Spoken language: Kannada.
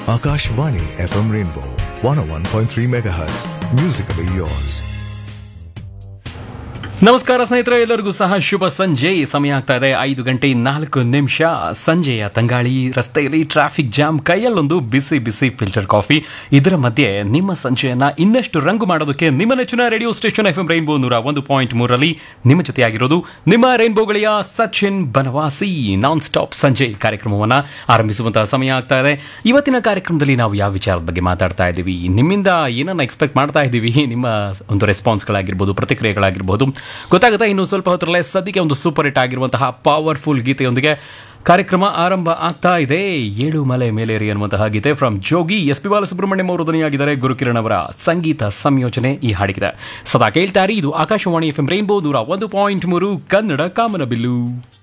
Akashvani FM Rainbow 101.3 MHz. Musically yours. ನಮಸ್ಕಾರ ಸ್ನೇಹಿತರೆ ಎಲ್ಲರಿಗೂ ಸಹ ಶುಭ ಸಂಜೆ ಸಮಯ ಆಗ್ತಾ ಇದೆ ಐದು ಗಂಟೆ ನಾಲ್ಕು ನಿಮಿಷ ಸಂಜೆಯ ತಂಗಾಳಿ ರಸ್ತೆಯಲ್ಲಿ ಟ್ರಾಫಿಕ್ ಜಾಮ್ ಕೈಯಲ್ಲೊಂದು ಬಿಸಿ ಬಿಸಿ ಫಿಲ್ಟರ್ ಕಾಫಿ ಇದರ ಮಧ್ಯೆ ನಿಮ್ಮ ಸಂಜೆಯನ್ನ ಇನ್ನಷ್ಟು ರಂಗು ಮಾಡೋದಕ್ಕೆ ನಿಮ್ಮ ನೆಚ್ಚಿನ radio station F M Rainbow ನೂರ ಒಂದು ಪಾಯಿಂಟ್ ಮೂರರಲ್ಲಿ ನಿಮ್ಮ ಜೊತೆಯಾಗಿರೋದು ನಿಮ್ಮ ರೈನ್ಬೋ ಗೆಳೆಯ ಸಚಿನ್ ಬನವಾಸಿ ನಾನ್ ಸ್ಟಾಪ್ ಸಂಜೆ ಕಾರ್ಯಕ್ರಮವನ್ನು ಆರಂಭಿಸುವಂತಹ ಸಮಯ ಆಗ್ತಾ ಇದೆ ಇವತ್ತಿನ ಕಾರ್ಯಕ್ರಮದಲ್ಲಿ ನಾವು ಯಾವ ವಿಚಾರದ ಬಗ್ಗೆ ಮಾತಾಡ್ತಾ ಇದ್ದೀವಿ ನಿಮ್ಮಿಂದ ಏನನ್ನ ಎಕ್ಸ್ಪೆಕ್ಟ್ ಮಾಡ್ತಾ ಇದ್ದೀವಿ ನಿಮ್ಮ ಒಂದು ರೆಸ್ಪಾನ್ಸ್ಗಳಾಗಿರ್ಬೋದು ಪ್ರತಿಕ್ರಿಯೆಗಳಾಗಿರ್ಬೋದು ಗೊತ್ತಾಗುತ್ತೆ ಇನ್ನು ಸ್ವಲ್ಪ ಹೊತ್ತರಲ್ಲೇ ಸದ್ಯಕ್ಕೆ ಒಂದು ಸೂಪರ್ ಹಿಟ್ ಆಗಿರುವಂತಹ ಪವರ್ಫುಲ್ ಗೀತೆಯೊಂದಿಗೆ ಕಾರ್ಯಕ್ರಮ ಆರಂಭ ಆಗ್ತಾ ಇದೆ ಏಳು ಮಲೆ ಮೇಲೇರಿ ಅನ್ನುವಂತಹ ಗೀತೆ from Jogi S P Balasubrahmanyam ಅವರು ಧ್ವನಿಯಾಗಿದ್ದಾರೆ ಗುರುಕಿರಣ್ ಅವರ ಸಂಗೀತ ಸಂಯೋಜನೆ ಈ ಹಾಡಿಗಿದೆ ಸದಾ ಕೇಳ್ತಾರೆ ಇದು ಆಕಾಶವಾಣಿ ಎಫ್ ಎಂ ರೈನ್ಬೋ ನೂರ ಒಂದು ಪಾಯಿಂಟ್ ಮೂರು ಕನ್ನಡ ಕಾಮನಬಿಲ್ಲು